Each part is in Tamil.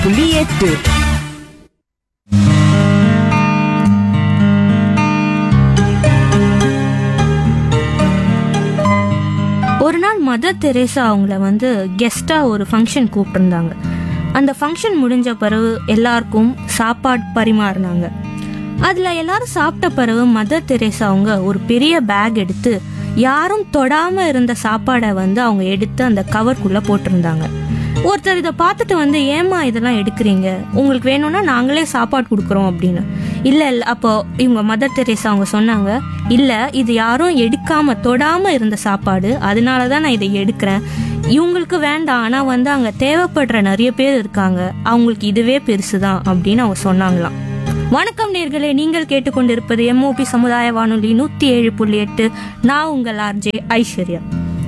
புள்ளி எட்டு ஒரு நாள் மதர் தெரேசா அவங்கள வந்து கெஸ்ட்டாக ஒரு ஃபங்க்ஷன் கூப்பிட்டுருந்தாங்க அந்த ஃபங்க்ஷன் முடிஞ்ச பிறகு எல்லாருக்கும் சாப்பாடு பரிமாறினாங்க அதில் எல்லாரும் சாப்பிட்ட பிறகு மதர் தெரேசா அவங்க ஒரு பெரிய பேக் எடுத்து யாரும் தொடாமல் இருந்த சாப்பாடை வந்து அவங்க எடுத்து அந்த கவர்க்குள்ளே போட்டிருந்தாங்க ஒருத்தர் இதை பார்த்துட்டு வந்து ஏமா இதெல்லாம் எடுக்கிறீங்க உங்களுக்கு வேணும்னா நாங்களே சாப்பாடு கொடுக்குறோம் அப்படின்னு இல்லை இல்லை அப்போ இவங்க மதர் தெரேசா அவங்க சொன்னாங்க இல்லை இது யாரும் எடுக்காம தொடாம இருந்த சாப்பாடு அதனால தான் நான் இதை எடுக்கிறேன் இவங்களுக்கு வேண்டாம் ஆனால் வந்து அங்கே தேவைப்படுற நிறைய பேர் இருக்காங்க அவங்களுக்கு இதுவே பெருசு தான் அப்படின்னு அவங்க சொன்னாங்களாம் வணக்கம் நேர்களே நீங்கள் கேட்டுக்கொண்டிருப்பது எம்ஓபி சமுதாய வானொலி நூற்றி ஏழு புள்ளி எட்டு நான் உங்கள் ஆர்ஜே ஐஸ்வர்யா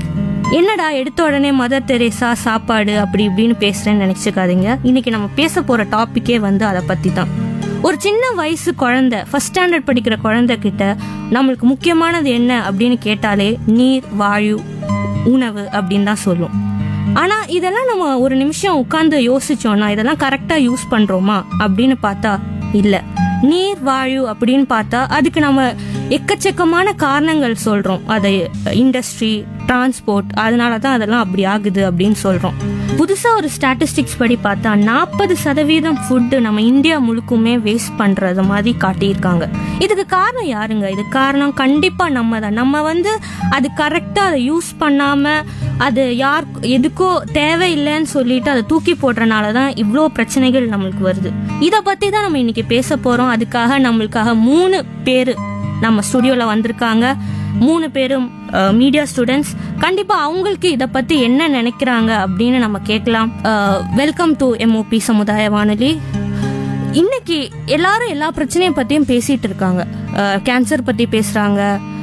என்னடா எடுத்த உடனே மதர் தெரேசா சாப்பாடு அப்படி இப்படின்னு பேசுறேன்னு நினைச்சுக்காதீங்க இன்னைக்கு நம்ம பேச போற டாபிக்கே வந்து அதை பத்தி தான் ஒரு சின்ன வயசு குழந்தை ஃபர்ஸ்ட் ஸ்டாண்டர்ட் படிக்கிற குழந்தை கிட்ட நம்மளுக்கு முக்கியமானது என்ன அப்படின்னு கேட்டாலே நீர் வாயு உணவு அப்படின்னு தான் சொல்லும் ஆனா இதெல்லாம் நம்ம ஒரு நிமிஷம் உட்கார்ந்து யோசிச்சோம்னா இதெல்லாம் கரெக்டா யூஸ் பண்றோமா அப்படின்னு பார்த்தா இல்ல நீர் வாயு அப்படின்னு பார்த்தா அதுக்கு நம்ம எக்கச்சக்கமான காரணங்கள் சொல்றோம் அதை இண்டஸ்ட்ரி டிரான்ஸ்போர்ட் அதனால தான் அதெல்லாம் அப்படி ஆகுது அப்படின்னு சொல்றோம் புதுசா ஒரு ஸ்டாட்டிஸ்டிக்ஸ் படி பார்த்தா நாற்பது சதவீதம் ஃபுட்டு நம்ம இந்தியா முழுக்குமே வேஸ்ட் பண்றது மாதிரி காட்டியிருக்காங்க இதுக்கு காரணம் யாருங்க இதுக்கு காரணம் கண்டிப்பா நம்ம தான் நம்ம வந்து அது கரெக்டா அதை யூஸ் பண்ணாம அது யார் எதுக்கோ தேவையில்லைன்னு சொல்லிட்டு அதை தூக்கி போடுறனால தான் இவ்வளோ பிரச்சனைகள் நம்மளுக்கு வருது இதை பத்தி தான் நம்ம இன்னைக்கு பேச போறோம் அதுக்காக நம்மளுக்காக மூணு பேர் நம்ம ஸ்டுடியோல வந்திருக்காங்க மூணு பேரும் மீடியா ஸ்டூடெண்ட்ஸ் கண்டிப்பா அவங்களுக்கு இதை பத்தி என்ன நினைக்கிறாங்க அப்படின்னு நம்ம கேட்கலாம் வெல்கம் டு எம்ஓபி சமுதாய வானொலி இன்னைக்கு எல்லாரும் எல்லா பிரச்சனையும் பத்தியும் பேசிட்டு இருக்காங்க கேன்சர் பத்தி பேசுறாங்க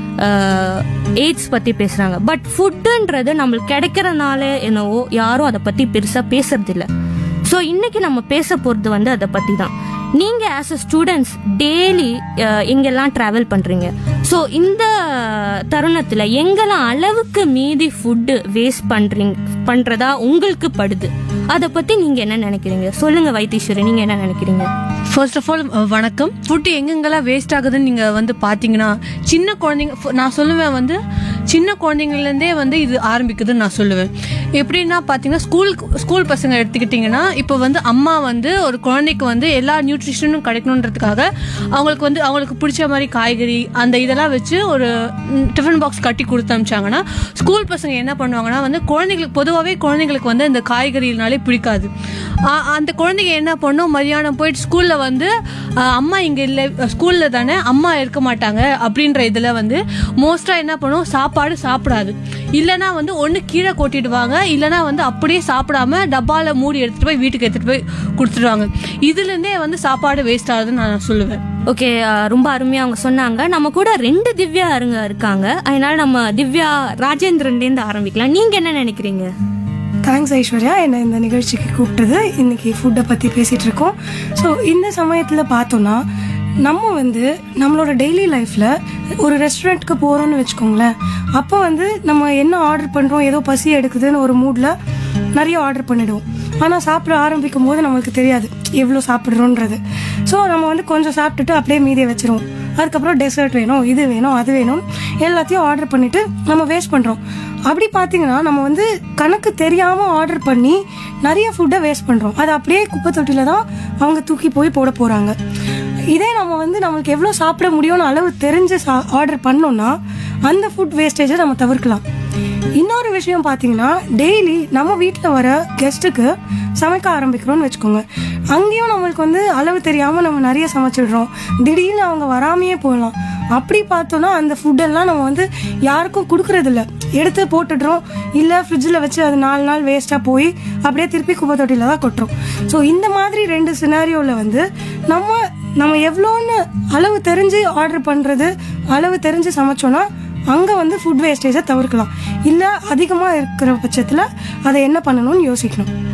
எய்ட்ஸ் பத்தி பேசுறாங்க பட் ஃபுட்டுன்றது நம்மளுக்கு கிடைக்கிறனால என்னவோ யாரும் அதை பத்தி பெருசா பேசுறது இல்ல ஸோ இன்னைக்கு நம்ம பேச போறது வந்து அதை பத்தி தான் நீங்க ஆஸ் அ ஸ்டூடெண்ட்ஸ் டெய்லி எங்கெல்லாம் டிராவல் பண்றீங்க ஸோ இந்த தருணத்துல எங்கெல்லாம் அளவுக்கு மீதி ஃபுட்டு வேஸ்ட் பண்றீங்க பண்றதா உங்களுக்கு படுது அதை பத்தி நீங்க என்ன நினைக்கிறீங்க சொல்லுங்க வைத்தீஸ்வரி நீங்க என்ன நினைக்கிறீங்க ஃபர்ஸ்ட் ஆஃப் ஆல் வணக்கம் ஃபுட்டு எங்கெங்கெல்லாம் வேஸ்ட் ஆகுதுன்னு நீங்கள் வந்து பார்த்தீங்கன்னா சின்ன குழந்தைங்க ஃப- நான் சொல்லுவேன் வந்து சின்ன குழந்தைங்கள்லேருந்தே வந்து இது ஆரம்பிக்குதுன்னு நான் சொல்லுவேன் எப்படின்னா பார்த்தீங்கன்னா ஸ்கூல் ஸ்கூல் பசங்க எடுத்துக்கிட்டிங்கன்னா இப்போ வந்து அம்மா வந்து ஒரு குழந்தைக்கு வந்து எல்லா நியூட்ரிஷனும் கிடைக்கணுன்றதுக்காக அவங்களுக்கு வந்து அவங்களுக்கு பிடிச்ச மாதிரி காய்கறி அந்த இதெல்லாம் வச்சு ஒரு டிஃபன் பாக்ஸ் கட்டி கொடுத்து அனுப்பிச்சாங்கன்னா ஸ்கூல் பசங்க என்ன பண்ணுவாங்கன்னா வந்து குழந்தைங்களுக்கு பொதுவாகவே குழந்தைங்களுக்கு வந்து இந்த காய்கறினாலே பிடிக்காது ஆ- அந்த குழந்தைங்க என்ன பண்ணும் மதியானம் போயிட்டு ஸ்கூல்ல வந்து ஆ, அம்மா இங்க இல்லை ஸ்கூல்ல தானே அம்மா இருக்க மாட்டாங்க அப்படின்ற இதுல வந்து மோஸ்டா என்ன பண்ணும் சாப்பாடு சாப்பிடாது இல்லனா வந்து ஒண்ணு கீழே கொட்டிடுவாங்க இல்லனா வந்து அப்படியே சாப்பிடாம டப்பால மூடி எடுத்துட்டு போய் வீட்டுக்கு எடுத்துட்டு போய் கொடுத்துடுவாங்க இதுல இருந்தே வந்து சாப்பாடு வேஸ்ட் ஆகுதுன்னு நான் சொல்லுவேன் ஓகே ரொம்ப அருமையா அவங்க சொன்னாங்க நம்ம கூட ரெண்டு திவ்யா அருங்க இருக்காங்க அதனால நம்ம திவ்யா ராஜேந்திரன்லேருந்து ஆரம்பிக்கலாம் நீங்க என்ன நினைக்கிறீங்க தேங்க்ஸ் ஐஸ்வர்யா என்னை இந்த நிகழ்ச்சிக்கு கூப்பிட்டது இன்னைக்கு ஃபுட்டை பற்றி பேசிகிட்டு இருக்கோம் ஸோ இந்த சமயத்தில் பார்த்தோன்னா நம்ம வந்து நம்மளோட டெய்லி லைஃப்பில் ஒரு ரெஸ்டாரண்ட்டுக்கு போகிறோம்னு வச்சுக்கோங்களேன் அப்போ வந்து நம்ம என்ன ஆர்டர் பண்ணுறோம் ஏதோ பசி எடுக்குதுன்னு ஒரு மூடில் நிறைய ஆர்டர் பண்ணிடுவோம் ஆனால் சாப்பிட ஆரம்பிக்கும் போது நம்மளுக்கு தெரியாது எவ்வளோ சாப்பிட்றோன்றது ஸோ நம்ம வந்து கொஞ்சம் சாப்பிட்டுட்டு அப்படியே மீதியை வச்சிருவோம் அதுக்கப்புறம் டெசர்ட் வேணும் இது வேணும் அது வேணும் எல்லாத்தையும் ஆர்டர் பண்ணிட்டு நம்ம வேஸ்ட் பண்ணுறோம் அப்படி பார்த்தீங்கன்னா நம்ம வந்து கணக்கு தெரியாமல் ஆர்டர் பண்ணி நிறைய ஃபுட்டை வேஸ்ட் பண்ணுறோம் அது அப்படியே குப்பை தொட்டில தான் அவங்க தூக்கி போய் போட போகிறாங்க இதே நம்ம வந்து நம்மளுக்கு எவ்வளோ சாப்பிட முடியும்னு அளவு தெரிஞ்சு ஆர்டர் பண்ணோம்னா அந்த ஃபுட் வேஸ்டேஜை நம்ம தவிர்க்கலாம் இன்னொரு விஷயம் பார்த்தீங்கன்னா டெய்லி நம்ம வீட்டில் வர கெஸ்ட்டுக்கு சமைக்க ஆரம்பிக்கிறோம்னு வச்சுக்கோங்க அங்கேயும் நம்மளுக்கு வந்து அளவு தெரியாமல் நம்ம நிறைய சமைச்சிடுறோம் திடீர்னு அவங்க வராமையே போகலாம் அப்படி பார்த்தோன்னா அந்த ஃபுட்டெல்லாம் நம்ம வந்து யாருக்கும் கொடுக்கறதில்ல எடுத்து போட்டுடுறோம் இல்லை ஃப்ரிட்ஜில் வச்சு அது நாலு நாள் வேஸ்ட்டாக போய் அப்படியே திருப்பி குப்பை தொட்டியில் தான் கொட்டுறோம் ஸோ இந்த மாதிரி ரெண்டு சினாரியோவில் வந்து நம்ம நம்ம எவ்வளோன்னு அளவு தெரிஞ்சு ஆர்டர் பண்ணுறது அளவு தெரிஞ்சு சமைச்சோன்னா அங்கே வந்து ஃபுட் வேஸ்டேஜை தவிர்க்கலாம் இல்லை அதிகமாக இருக்கிற பட்சத்தில் அதை என்ன பண்ணணும்னு யோசிக்கணும்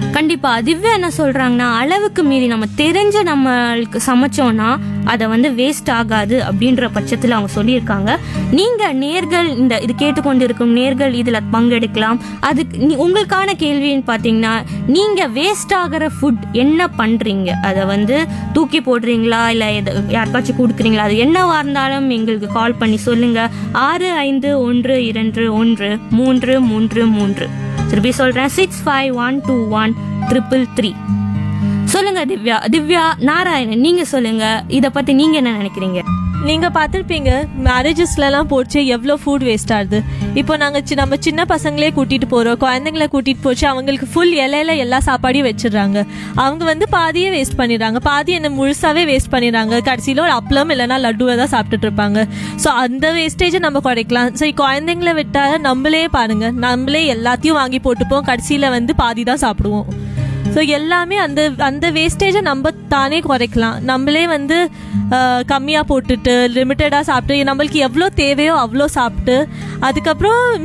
கண்டிப்பா திவ்யா என்ன சொல்றாங்கன்னா அளவுக்கு மீறி நம்ம தெரிஞ்ச நம்மளுக்கு சமைச்சோம்னா அதை வந்து வேஸ்ட் ஆகாது அப்படின்ற பட்சத்தில் அவங்க சொல்லியிருக்காங்க நீங்க நேர்கள் இந்த இது கேட்டுக்கொண்டு இருக்கும் நேர்கள் இதுல பங்கெடுக்கலாம் அதுக்கு நீ- உங்களுக்கான கேள்வின்னு பாத்தீங்கன்னா நீங்க வேஸ்ட் ஆகிற ஃபுட் என்ன பண்றீங்க அதை வந்து தூக்கி போடுறீங்களா இல்ல எது யாருக்காச்சும் கொடுக்குறீங்களா அது என்னவா இருந்தாலும் எங்களுக்கு கால் பண்ணி சொல்லுங்க ஆறு ஐந்து ஒன்று இரண்டு ஒன்று மூன்று மூன்று மூன்று திருப்பி சொல்றேன் six five one two one triple three சொல்லுங்க திவ்யா திவ்யா நாராயணன் நீங்க சொல்லுங்க இத பத்தி நீங்க என்ன நினைக்கிறீங்க நீங்க பார்த்துருப்பீங்க மேரேஜஸ்லலாம் போச்சு எவ்வளோ ஃபுட் வேஸ்ட் ஆகுது இப்போ நாங்கள் சி நம்ம சின்ன பசங்களே கூட்டிட்டு போறோம் குழந்தைங்கள கூட்டிட்டு போச்சு அவங்களுக்கு ஃபுல் இலையில எல்லா சாப்பாடையும் வச்சிடுறாங்க அவங்க வந்து பாதியே வேஸ்ட் பண்ணிடுறாங்க பாதி என்ன முழுசாவே வேஸ்ட் பண்ணிடுறாங்க கடைசியில் ஒரு அப்பளம் இல்லைன்னா லட்டுவை தான் சாப்பிட்டுட்டு இருப்பாங்க ஸோ அந்த வேஸ்டேஜை நம்ம குறைக்கலாம் ஸோ குழந்தைங்கள விட்டா நம்மளே பாருங்க நம்மளே எல்லாத்தையும் வாங்கி போட்டுப்போம் கடைசியில் வந்து பாதி தான் சாப்பிடுவோம் ஸோ எல்லாமே அந்த அந்த வேஸ்டேஜை நம்ம தானே குறைக்கலாம் நம்மளே வந்து கம்மியாக போட்டுட்டு லிமிட்டடாக சாப்பிட்டு நம்மளுக்கு எவ்வளோ தேவையோ அவ்வளோ சாப்பிட்டு அதுக்கப்புறம்